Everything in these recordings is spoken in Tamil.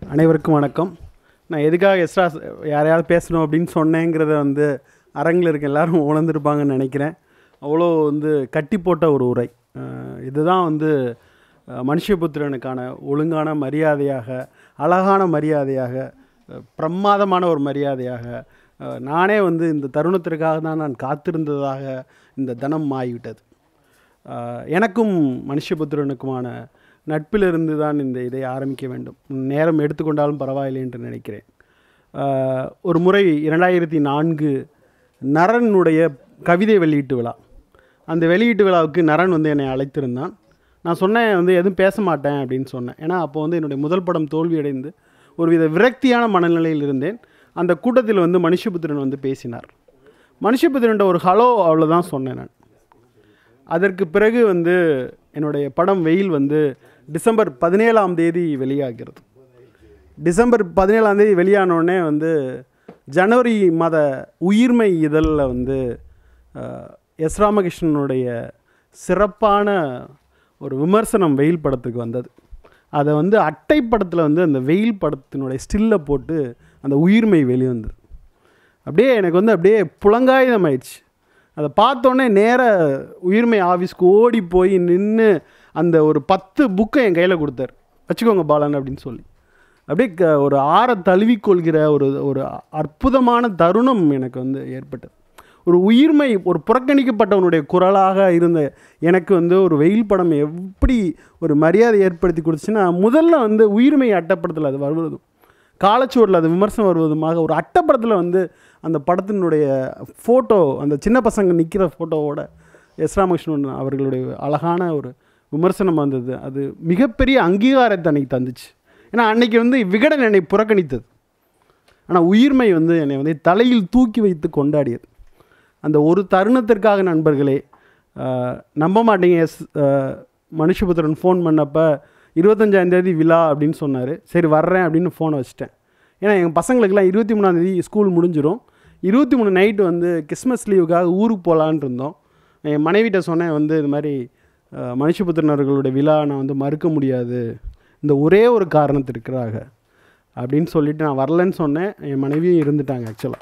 அனைவருக்கும் வணக்கம் நான் எதுக்காக எக்ஸ்ட்ரா யாரையாவது பேசணும் அப்படின்னு சொன்னேங்கிறத வந்து அரங்கில் இருக்க எல்லாரும் உணர்ந்திருப்பாங்கன்னு நினைக்கிறேன் அவ்வளோ வந்து கட்டி போட்ட ஒரு உரை அஹ் இதுதான் வந்து அஹ், மனுஷபுத்திரனுக்கான ஒழுங்கான மரியாதையாக அழகான மரியாதையாக அஹ், பிரமாதமான ஒரு மரியாதையாக அஹ், நானே வந்து இந்த தருணத்திற்காக தான் நான் காத்திருந்ததாக இந்த தனம் ஆகிவிட்டது ஆஹ் எனக்கும் மனுஷபுத்திரனுக்குமான நட்பிலிருந்து தான் இந்த இதை ஆரம்பிக்க வேண்டும் நேரம் எடுத்துக்கொண்டாலும் பரவாயில்லை என்று நினைக்கிறேன் ஆஹ் ஒரு முறை இரண்டாயிரத்தி நான்கு நரனுடைய கவிதை வெளியீட்டு விழா அந்த வெளியீட்டு விழாவுக்கு நரன் வந்து என்னை அழைத்திருந்தான் நான் சொன்னேன் வந்து எதுவும் பேச மாட்டேன் அப்படின்னு சொன்னேன் ஏன்னா அப்போ வந்து என்னுடைய முதல் படம் தோல்வியடைந்து ஒருவித விரக்தியான மனநிலையில் இருந்தேன் அந்த கூட்டத்தில் வந்து மனுஷபுத்திரன் வந்து பேசினார் மனுஷபுத்திரன்ட்ட ஒரு ஹலோ அவ்வளோதான் சொன்னேன் நான் அதற்கு பிறகு வந்து என்னுடைய படம் வெயில் வந்து டிசம்பர் பதினேழாம் தேதி வெளியாகிறது டிசம்பர் பதினேழாம் தேதி வெளியானோடனே வந்து ஜனவரி மாத உயிர்மை இதழில் வந்து அஹ், எஸ் ராமகிருஷ்ணனுடைய சிறப்பான ஒரு விமர்சனம் வெயில் படத்துக்கு வந்தது அதை வந்து அட்டை படத்தில் வந்து அந்த வெயில் படத்தினுடைய ஸ்டில்லை போட்டு அந்த உயிர்மை வெளிவந்தது அப்படியே எனக்கு வந்து அப்படியே புலங்காயுதம் ஆயிடுச்சு அதை பார்த்தோன்னே நேர உயிர்மை ஆஃபீஸ்க்கு ஓடி போய் நின்று அந்த ஒரு பத்து புக்கை என் கையில் கொடுத்தாரு வச்சுக்கோங்க பாலன் அப்படின்னு சொல்லி அப்படியே க ஒரு ஆற தழுவிக்கொள்கிற ஒரு ஒரு அற்புதமான தருணம் எனக்கு வந்து ஏற்பட்டது ஒரு உயிர்மை ஒரு புறக்கணிக்கப்பட்டவனுடைய குரலாக இருந்த எனக்கு வந்து ஒரு வெயில் படம் எப்படி ஒரு மரியாதை ஏற்படுத்தி கொடுத்துச்சுன்னா முதல்ல வந்து உயிர்மை அட்டப்படத்தில் அது வருவதும் காலச்சுவரில் அது விமர்சனம் வருவதுமாக ஒரு அட்டப்படத்தில் வந்து அந்த படத்தினுடைய ஃபோட்டோ அந்த சின்ன பசங்க நிற்கிற ஃபோட்டோவோட எஸ் ராமகிருஷ்ணன் அவர்களுடைய அழகான ஒரு விமர்சனம் வந்தது அது மிகப்பெரிய அங்கீகாரத்தை அன்னைக்கு தந்துச்சு ஏன்னா அன்னைக்கு வந்து விகடன் என்னை புறக்கணித்தது ஆனால் உயிர்மை வந்து என்னை வந்து தலையில் தூக்கி வைத்து கொண்டாடியது அந்த ஒரு தருணத்திற்காக நண்பர்களே ஆஹ், நம்ப மாட்டீங்க எஸ் ஆஹ், மனுஷபுத்திரன் ஃபோன் பண்ணப்போ இருபத்தஞ்சாந்தேதி விழா அப்படின்னு சொன்னார் சரி வர்றேன் அப்படின்னு ஃபோனை வச்சுட்டேன் ஏன்னா எங்கள் பசங்களுக்கெல்லாம் இருபத்தி மூணாந்தேதி ஸ்கூல் முடிஞ்சிடும் இருபத்தி மூணு நைட்டு வந்து கிறிஸ்மஸ் லீவுக்காக ஊருக்கு போகலான் இருந்தோம் என் மனைவிட்ட சொன்னேன் வந்து இது மாதிரி ஆஹ், மனுஷபுத்திரன் அவர்களுடைய விழா நான் வந்து மறுக்க முடியாது இந்த ஒரே ஒரு காரணத்திற்காக அப்படின்னு சொல்லிட்டு நான் வரலன்னு சொன்னேன் என் மனைவியும் இருந்துட்டாங்க ஆக்சுவலாக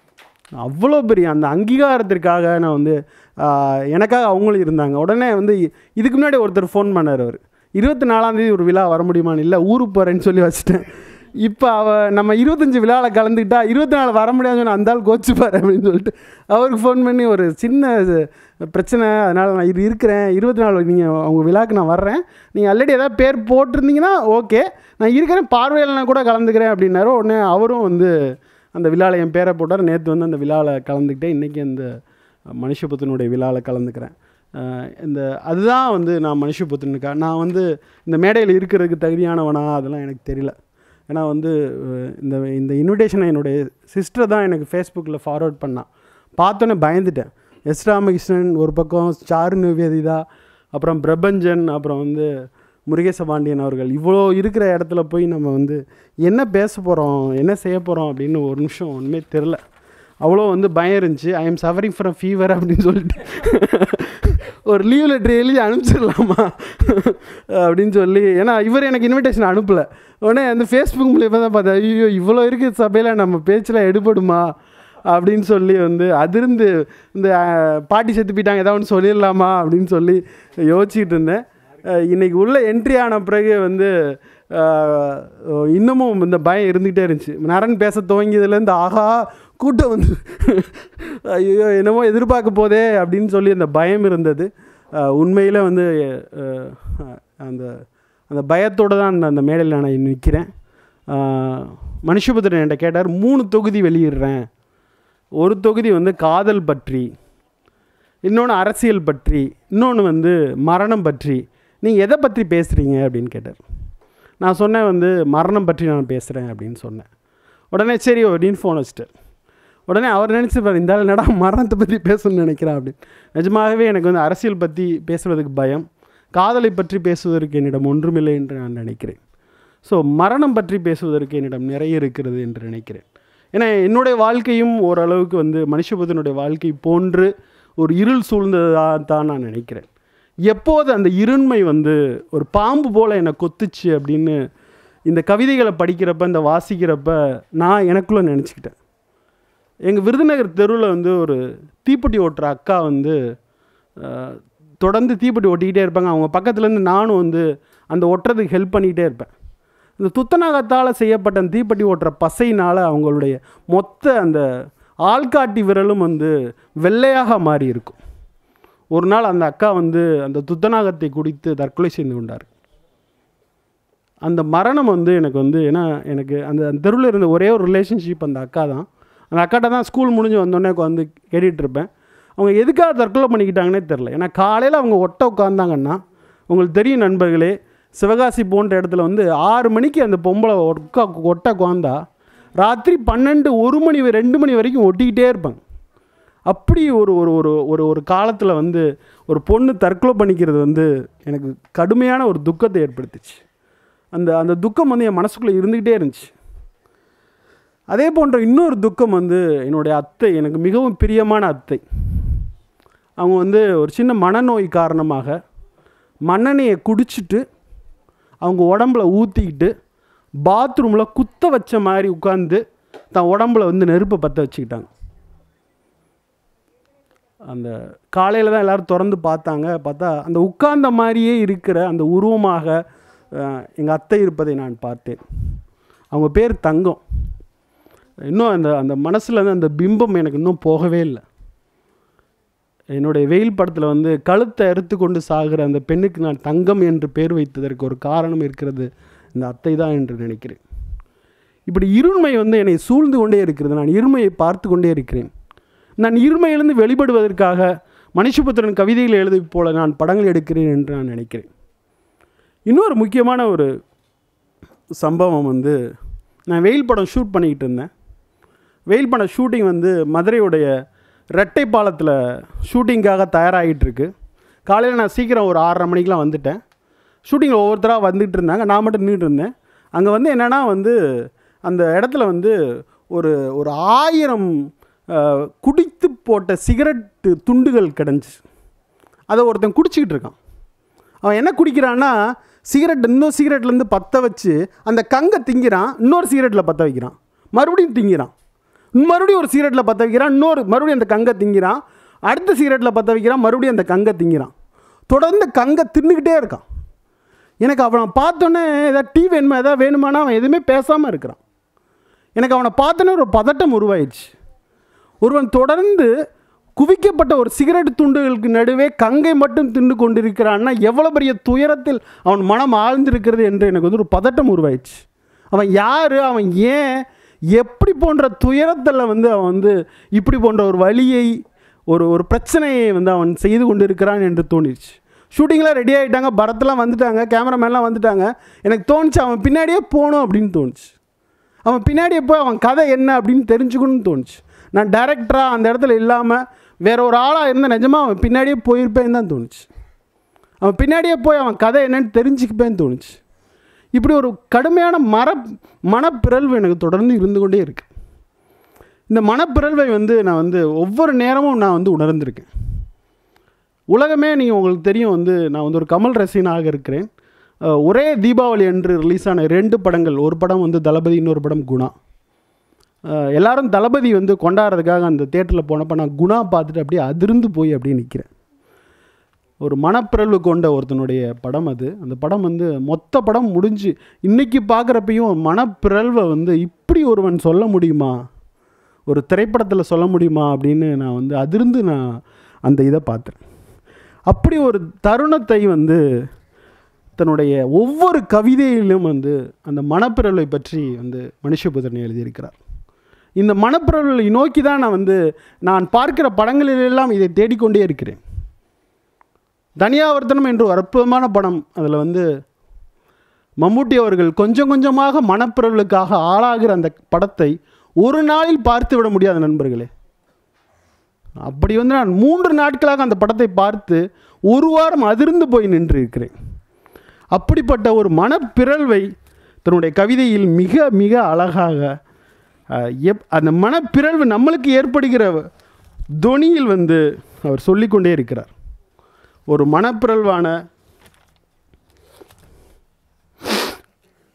அவ்வளோ பெரிய அந்த அங்கீகாரத்திற்காக நான் வந்து ஆஹ், எனக்காக அவங்களும் இருந்தாங்க உடனே வந்து இ- இதுக்கு முன்னாடி ஒருத்தர் ஃபோன் பண்ணார் அவர் இருபத்தி நாலாந்தேதி ஒரு விழா வர முடியுமான்னு இல்லை ஊருக்கு போகிறேன்னு சொல்லி வச்சுட்டேன் இப்போ அவ நம்ம இருபத்தஞ்சி விழாவில் கலந்துக்கிட்டா இருபத்தி நாலு வர முடியாதுன்னு சொன்னா, அந்த ஆள் கோச்சுப்பார் அப்படின்னு சொல்லிட்டு அவருக்கு ஃபோன் பண்ணி ஒரு சின்ன இது பிரச்சனை அதனால் நான் இது இருக்கிறேன் இருபத்தி நாலு நீங்கள் அவங்க விழாக்கு நான் வர்றேன் நீங்கள் ஆல்ரெடி ஏதாவது பேர் போட்டிருந்தீங்கன்னா ஓகே நான் இருக்கிறேன் பார்வையில்னா கூட கலந்துக்கிறேன் அப்படின்னாரு உடனே அவரும் வந்து அந்த விழாவில் என் பேரை போட்டார் நேற்று வந்து அந்த விழாவில் கலந்துக்கிட்டேன் இன்றைக்கி அந்த மனுஷபுத்தனுடைய விழாவில் கலந்துக்கிறேன் அஹ் இந்த அதுதான் வந்து நான் மனுஷபுத்தனுக்கா நான் வந்து இந்த மேடையில் இருக்கிறதுக்கு தகுதியானவனா அதெல்லாம் எனக்கு தெரியல ஏன்னா வந்து அஹ் இந்த இந்த இன்விடேஷனை என்னுடைய சிஸ்டர் தான் எனக்கு ஃபேஸ்புக்கில் ஃபார்வர்ட் பண்ணான் பார்த்தோன்னே பயந்துட்டேன் எஸ் ராமகிருஷ்ணன் ஒரு பக்கம் சாரு நிவேதிதா அப்புறம் பிரபஞ்சன் அப்புறம் வந்து முருகேச பாண்டியன் அவர்கள் இவ்வளோ இருக்கிற இடத்துல போய் நம்ம வந்து என்ன பேச போகிறோம் என்ன செய்ய போகிறோம் அப்படின்னு ஒரு நிமிஷம் ஒன்றுமே தெரில அவ்வளோ வந்து பயம் இருந்துச்சு I am suffering from fever அப்படின்னு சொல்லிட்டு ஒரு லீவ் லெட்டர் எழுதி அனுப்பிச்சிடலாமா அப்படின்னு சொல்லி ஏன்னா இவர் எனக்கு இன்விடேஷன் அனுப்பலை உடனே அந்த ஃபேஸ்புக் மூலியமாக தான் பார்த்தேன் ஐயோ இவ்வளோ இருக்குது சபையில் நம்ம பேச்சில் எடுபடுமா அப்படின்னு சொல்லி வந்து அதிர்ந்து இந்த அஹ், பாட்டி செத்து போயிட்டாங்க ஏதாவது ஒன்று சொல்லிடலாமா அப்படின்னு சொல்லி யோசிச்சுட்டு இருந்தேன் அஹ், இன்னைக்கு உள்ள என்ட்ரி ஆன பிறகு வந்து அஹ், இன்னமும் இந்த பயம் இருந்துக்கிட்டே இருந்துச்சு நரன் பேச துவங்கியதுலேருந்து ஆஹா கூட்டம் வந்து ஐயோ என்னமோ எதிர்பார்க்க போதே அப்படின்னு சொல்லி அந்த பயம் இருந்தது அஹ், உண்மையில் வந்து அஹ், அந்த அந்த பயத்தோடு தான் அந்த அந்த மேடையில் நான் நிற்கிறேன் மனுஷபுத்திரன் என்கிட்ட கேட்டார் மூணு தொகுதி வெளியிடுறேன் ஒரு தொகுதி வந்து காதல் பற்றி இன்னொன்று அரசியல் பற்றி இன்னொன்று வந்து மரணம் பற்றி நீங்கள் எதை பற்றி பேசுகிறீங்க அப்படின்னு கேட்டார் நான் சொன்னேன் வந்து மரணம் பற்றி நான் பேசுகிறேன் அப்படின்னு சொன்னேன் உடனே சரி அப்படின்னு ஃபோன் வச்சுட்டார் உடனே அவர் நினச்சிப்பார் இந்த ஆள் என்னடா மரணத்தை பற்றி பேசணும்னு நினைக்கிறேன் அப்படின்னு நிஜமாகவே எனக்கு வந்து அரசியல் பற்றி பேசுவதற்கு பயம் காதலை பற்றி பேசுவதற்கு என்னிடம் ஒன்றுமில்லை என்று நான் நினைக்கிறேன் ஸோ மரணம் பற்றி பேசுவதற்கு என்னிடம் நிறைய இருக்கிறது என்று நினைக்கிறேன் ஏன்னா என்னுடைய வாழ்க்கையும் ஓரளவுக்கு வந்து மனுஷபுதனுடைய வாழ்க்கை போன்று ஒரு இருள் சூழ்ந்ததாக தான் நான் நினைக்கிறேன் எப்போது அந்த இருண்மை வந்து ஒரு பாம்பு போல் என்னை கொத்துச்சு அப்படின்னு இந்த கவிதைகளை படிக்கிறப்ப இந்த வாசிக்கிறப்ப நான் எனக்குள்ளே நினச்சிக்கிட்டேன் எங்கள் விருதுநகர் தெருவில் வந்து ஒரு தீப்பெட்டி ஓட்டுற அக்கா வந்து அஹ், தொடர்ந்து தீப்பெட்டி ஓட்டிக்கிட்டே இருப்பாங்க அவங்க பக்கத்துலேருந்து நானும் வந்து அந்த ஒட்டுறதுக்கு ஹெல்ப் பண்ணிக்கிட்டே இருப்பேன் இந்த துத்தநாகத்தால் செய்யப்பட்ட அந்த தீப்பெட்டி ஓட்டுற பசையினால் அவங்களுடைய மொத்த அந்த ஆள்காட்டி விரலும் வந்து வெள்ளையாக மாறி இருக்கும் ஒரு நாள் அந்த அக்கா வந்து அந்த துத்தநாகத்தை குடித்து தற்கொலை செய்து கொண்டார் அந்த மரணம் வந்து எனக்கு வந்து ஏன்னா எனக்கு அந்த அந்த தெருவில் இருந்த ஒரே ஒரு ரிலேஷன்ஷிப் அந்த அக்கா தான் அந்த அக்காட்ட தான் ஸ்கூல் முடிஞ்சு வந்தோடனே வந்து கேட்டுட்டு இருப்பேன் அவங்க எதுக்காக தற்கொலை பண்ணிக்கிட்டாங்கன்னே தெரில ஏன்னா காலையில் அவங்க ஒட்ட உட்காந்தாங்கன்னா உங்களுக்கு தெரியும் நண்பர்களே சிவகாசி போன்ற இடத்துல வந்து ஆறு மணிக்கு அந்த பொம்பளை ஒட்கா ஒட்ட உட்காந்தா ராத்திரி பன்னெண்டு ஒரு மணி வரை- ரெண்டு மணி வரைக்கும் ஒட்டிக்கிட்டே இருப்பாங்க அப்படி ஒரு ஒரு ஒரு ஒரு ஒரு காலத்தில் வந்து ஒரு பொண்ணு தற்கொலை பண்ணிக்கிறது வந்து எனக்கு கடுமையான ஒரு துக்கத்தை ஏற்படுத்துச்சு அந்த அந்த துக்கம் வந்து என் மனசுக்குள்ளே இருந்துக்கிட்டே இருந்துச்சு அதே போன்ற இன்னொரு துக்கம் வந்து என்னுடைய அத்தை எனக்கு மிகவும் பிரியமான அத்தை அவங்க வந்து ஒரு சின்ன மனநோய் காரணமாக மண்ணெண்ணெயை குடிச்சிட்டு அவங்க உடம்புல ஊற்றிக்கிட்டு பாத்ரூமில் குத்த வச்ச மாதிரி உட்காந்து தன் உடம்புல வந்து நெருப்பை பற்ற வச்சுக்கிட்டாங்க அந்த காலையில் தான் எல்லோரும் திறந்து பார்த்தாங்க பார்த்தா அந்த உட்கார்ந்த மாதிரியே இருக்கிற அந்த உருவமாக எங்கள் அத்தை இருப்பதை நான் பார்த்தேன் அவங்க பேர் தங்கம் இன்னும் அந்த அந்த மனசில் வந்து அந்த பிம்பம் எனக்கு இன்னும் போகவே இல்லை என்னுடைய வெயில் படத்தில் வந்து கழுத்தை அறுத்து கொண்டு சாகிற அந்த பெண்ணுக்கு நான் தங்கம் என்று பேர் வைத்ததற்கு ஒரு காரணம் இருக்கிறது இந்த அத்தை தான் என்று நினைக்கிறேன் இப்படி இருண்மை வந்து என்னை சூழ்ந்து கொண்டே இருக்கிறது நான் இருமையை பார்த்து கொண்டே இருக்கிறேன் நான் இருமையிலிருந்து வெளிப்படுவதற்காக மனுஷபுத்திரன் கவிதைகள் எழுதி போல நான் படங்கள் எடுக்கிறேன் என்று நான் நினைக்கிறேன் இன்னொரு முக்கியமான ஒரு சம்பவம் வந்து நான் வெயில் படம் ஷூட் பண்ணிக்கிட்டு இருந்தேன் வெயில் படம் ஷூட்டிங் வந்து மதுரையுடைய ரெட்டை பாலத்தில் ஷூட்டிங்காக தயாராகிட்டு இருக்கு காலையில் நான் சீக்கிரம் ஒரு ஆறரை மணிக்கெலாம் வந்துட்டேன் ஷூட்டிங்கில் ஒவ்வொருத்தராக வந்துட்டு இருந்தாங்க நான் மட்டும் நின்றுட்டு இருந்தேன் அங்கே வந்து என்னென்னா வந்து அந்த இடத்துல வந்து ஒரு ஒரு ஆயிரம் அஹ், குடித்து போட்ட சிகரெட்டு துண்டுகள் கிடந்துச்சு அதை ஒருத்தன் குடிச்சிக்கிட்டு இருக்கான் அவன் என்ன குடிக்கிறான்னா சிகரெட் இன்னொரு சிகரெட்லேருந்து பற்ற வச்சு அந்த கங்கை திங்கிறான் இன்னொரு சிகரெட்டில் பற்ற வைக்கிறான் மறுபடியும் திங்கிறான் மறுபடியும் ஒரு சிகரெட்டில் பற்ற வைக்கிறான் இன்னொரு மறுபடியும் அந்த கங்கை திங்கிறான் அடுத்த சிகரெட்டில் பற்ற வைக்கிறான் மறுபடியும் அந்த கங்கை திங்கிறான் தொடர்ந்து கங்கை தின்னுக்கிட்டே இருக்கான் எனக்கு அவனை பார்த்தோன்னே ஏதாவது டீ வேணுமா ஏதாவது வேணுமானா அவன் எதுவுமே பேசாமல் இருக்கிறான் எனக்கு அவனை பார்த்தோன்னே ஒரு பதட்டம் உருவாயிடுச்சு ஒருவன் தொடர்ந்து குவிக்கப்பட்ட ஒரு சிகரெட் துண்டுகளுக்கு நடுவே கங்கை மட்டும் தின்று கொண்டிருக்கிறான்னா எவ்வளோ பெரிய துயரத்தில் அவன் மனம் ஆழ்ந்திருக்கிறது என்று எனக்கு வந்து ஒரு பதட்டம் உருவாயிடுச்சு அவன் யார் அவன் ஏன் எப்படி போன்ற துயரத்தில் வந்து அவன் வந்து இப்படி போன்ற ஒரு வழியை ஒரு ஒரு பிரச்சனையை வந்து அவன் செய்து கொண்டிருக்கிறான் என்று தோணிடுச்சு ஷூட்டிங்லாம் ரெடி ஆகிட்டாங்க பரத்லாம் வந்துட்டாங்க கேமராமேன்லாம் வந்துட்டாங்க எனக்கு தோணுச்சு அவன் பின்னாடியே போகணும் அப்படின்னு தோணுச்சு அவன் பின்னாடியே போய் அவன் கதை என்ன அப்படின்னு தெரிஞ்சுக்கணும்னு தோணுச்சு நான் டேரக்டராக அந்த இடத்துல இல்லாமல் வேற ஒரு ஆளாக இருந்த நிஜமாக அவன் பின்னாடியே போயிருப்பேன்னு தான் தோணுச்சு அவன் பின்னாடியே போய் அவன் கதை என்னன்னு தெரிஞ்சுக்கப்பேன்னு தோணுச்சு இப்படி ஒரு கடுமையான மர மனப்பிறழ்வு எனக்கு தொடர்ந்து இருந்து கொண்டே இருக்கு இந்த மனப்பிறழ்வை வந்து நான் வந்து ஒவ்வொரு நேரமும் நான் வந்து உணர்ந்திருக்கேன் உலகமே நீங்கள் உங்களுக்கு தெரியும் வந்து நான் வந்து ஒரு கமல் ரசிகனாக இருக்கிறேன் அஹ், ஒரே தீபாவளி அன்று ரிலீஸ் ஆன ரெண்டு படங்கள் ஒரு படம் வந்து தளபதி இன்னொரு படம் குணா அஹ், எல்லாரும் தளபதி வந்து கொண்டாடுறதுக்காக அந்த தேட்டரில் போனப்போ நான் குணா பார்த்துட்டு அப்படியே அதிர்ந்து போய் அப்படியே நிற்கிறேன் ஒரு மனப்பிறழ்வு கொண்ட ஒருத்தனுடைய படம் அது அந்த படம் வந்து மொத்த படம் முடிஞ்சு இன்னைக்கு பார்க்குறப்பையும் மனப்பிறழ்வை வந்து இப்படி ஒருவன் சொல்ல முடியுமா ஒரு திரைப்படத்தில் சொல்ல முடியுமா அப்படின்னு நான் வந்து அதிர்ந்து நான் அந்த இதை பார்த்தேன் அப்படி ஒரு தருணத்தை வந்து தன்னுடைய ஒவ்வொரு கவிதையிலும் வந்து அந்த மனப்பிறழ்வை பற்றி வந்து மனுஷபுத்திரன் எழுதியிருக்கிறார் இந்த மனப்பிறழ்வை நோக்கி தான் நான் வந்து நான் பார்க்கிற படங்களிலெல்லாம் இதை தேடிக்கொண்டே இருக்கிறேன் தனியாவர்த்தனம் என்று ஒரு அற்புதமான படம் அதில் வந்து மம்முட்டி அவர்கள் கொஞ்சம் கொஞ்சமாக மனப்பிறவலுக்காக ஆளாகிற அந்த படத்தை ஒரு நாளில் பார்த்து விட முடியாத நண்பர்களே அப்படி வந்து நான் மூன்று நாட்களாக அந்த படத்தை பார்த்து ஒரு வாரம் அதிர்ந்து போய் நின்று இருக்கிறேன் அப்படிப்பட்ட ஒரு மனப்பிறழ்வை தன்னுடைய கவிதையில் மிக மிக அழகாக அஹ், எப் அந்த மனப்பிறழ்வு நம்மளுக்கு ஏற்படுகிற தொனியில் வந்து அவர் சொல்லிக்கொண்டே இருக்கிறார் ஒரு மனப்பிறழ்வான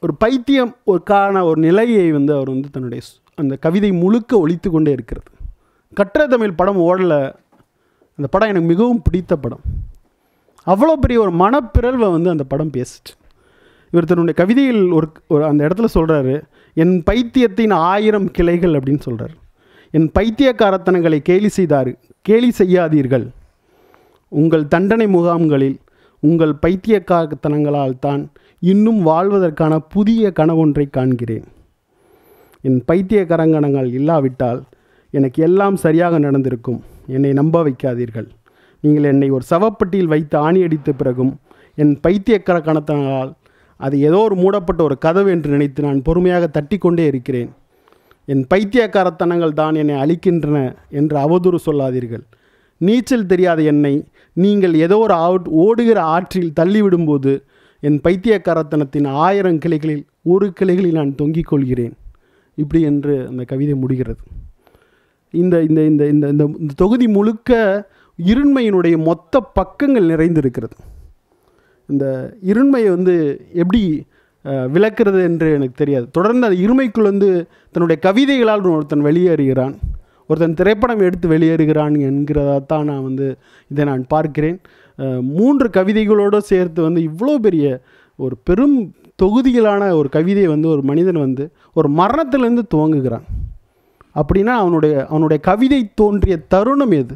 ஒரு பைத்தியம் ஒரு காண ஒரு நிலையை வந்து அவர் வந்து தன்னுடைய ஸ்- அந்த கவிதை முழுக்க ஒழித்து கொண்டே இருக்கிறது கற்ற தமிழ் படம் ஓடல அந்த படம் எனக்கு மிகவும் பிடித்த படம் அவ்வளோ பெரிய ஒரு மனப்பிறழ்வை வந்து அந்த படம் பேசுச்சு இவர் தன்னுடைய கவிதையில் ஒரு ஒரு அந்த இடத்துல சொல்கிறாரு என் பைத்தியத்தின் ஆயிரம் கிளைகள் அப்படின்னு சொல்கிறார் என் பைத்தியக்காரத்தனங்களை கேலி செய்தார் கேலி செய்யாதீர்கள் உங்கள் தண்டனை முகாம்களில் உங்கள் பைத்தியக்காரத்தனங்களால் தான் இன்னும் வாழ்வதற்கான புதிய கனவொன்றை காண்கிறேன் என் பைத்தியக்காரங்கணங்கள் இல்லாவிட்டால் எனக்கு எல்லாம் சரியாக நடந்திருக்கும் என்னை நம்ப வைக்காதீர்கள் நீங்கள் என்னை ஒரு சவப்பட்டியில் வைத்து ஆணி அடித்த பிறகும் என் பைத்தியக்காரக்கணத்தனால் அது ஏதோ ஒரு மூடப்பட்ட ஒரு கதவு என்று நினைத்து நான் பொறுமையாக தட்டி கொண்டே இருக்கிறேன் என் பைத்தியக்காரத்தனங்கள் தான் என்னை அழிக்கின்றன என்று அவதூறு சொல்லாதீர்கள் நீச்சல் தெரியாத என்னை நீங்கள் ஏதோ ஒரு ஆட் ஓடுகிற ஆற்றில் தள்ளிவிடும்போது என் பைத்தியக்காரத்தனத்தின் ஆயிரம் கிளைகளில் ஒரு கிளைகளில் நான் தொங்கிக் கொள்கிறேன் இப்படி என்று அந்த கவிதை முடிகிறது இந்த இந்த இந்த இந்த இந்த இந்த தொகுதி முழுக்க இருண்மையினுடைய மொத்த பக்கங்கள் நிறைந்திருக்கிறது இந்த இருண்மையை வந்து எப்படி அஹ், விளக்குறது என்று எனக்கு தெரியாது தொடர்ந்து அந்த இருமைக்குள் வந்து தன்னுடைய கவிதைகளால் ஒருத்தன் வெளியேறுகிறான் ஒருத்தன் திரைப்படம் எடுத்து வெளியேறுகிறான் என்கிறதா தான் நான் வந்து இதை நான் பார்க்கிறேன் அஹ், மூன்று கவிதைகளோடு சேர்த்து வந்து இவ்வளோ பெரிய ஒரு பெரும் தொகுதிகளான ஒரு கவிதை வந்து ஒரு மனிதன் வந்து ஒரு மரணத்திலிருந்து துவங்குகிறான் அப்படின்னா அவனுடைய அவனுடைய கவிதை தோன்றிய தருணம் எது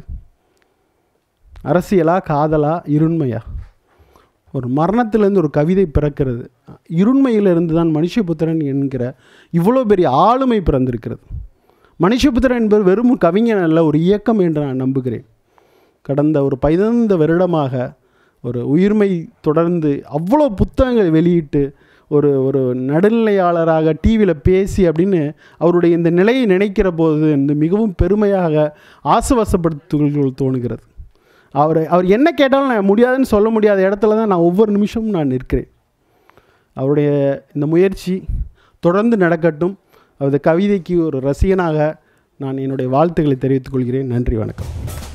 அரசியலா காதலா இருண்மையா ஒரு மரணத்திலிருந்து ஒரு கவிதை பிறக்கிறது இருண்மையிலிருந்து தான் மனுஷபுத்திரன் என்கிற இவ்வளோ பெரிய ஆளுமை பிறந்திருக்கிறது மனுஷபுத்திரன் என்பது வெறும் கவிஞன் அல்ல ஒரு இயக்கம் என்று நான் நம்புகிறேன் கடந்த ஒரு பதினைந்து வருடமாக ஒரு உயிர்மை தொடர்ந்து அவ்வளோ புத்தகங்களை வெளியிட்டு ஒரு ஒரு நடுநிலையாளராக டிவியில் பேசி அப்படின்னு அவருடைய இந்த நிலையை நினைக்கிற போது வந்து மிகவும் பெருமையாக ஆசுவாசப்படுத்துகள் தோணுகிறது அவர் அவர் என்ன கேட்டாலும் நான் முடியாதுன்னு சொல்ல முடியாத இடத்துல தான் நான் ஒவ்வொரு நிமிஷமும் நான் நிற்கிறேன் அவருடைய இந்த முயற்சி தொடர்ந்து நடக்கட்டும் அவரது கவிதைக்கு ஒரு ரசிகனாக நான் என்னுடைய வாழ்த்துக்களை தெரிவித்துக் கொள்கிறேன் நன்றி வணக்கம்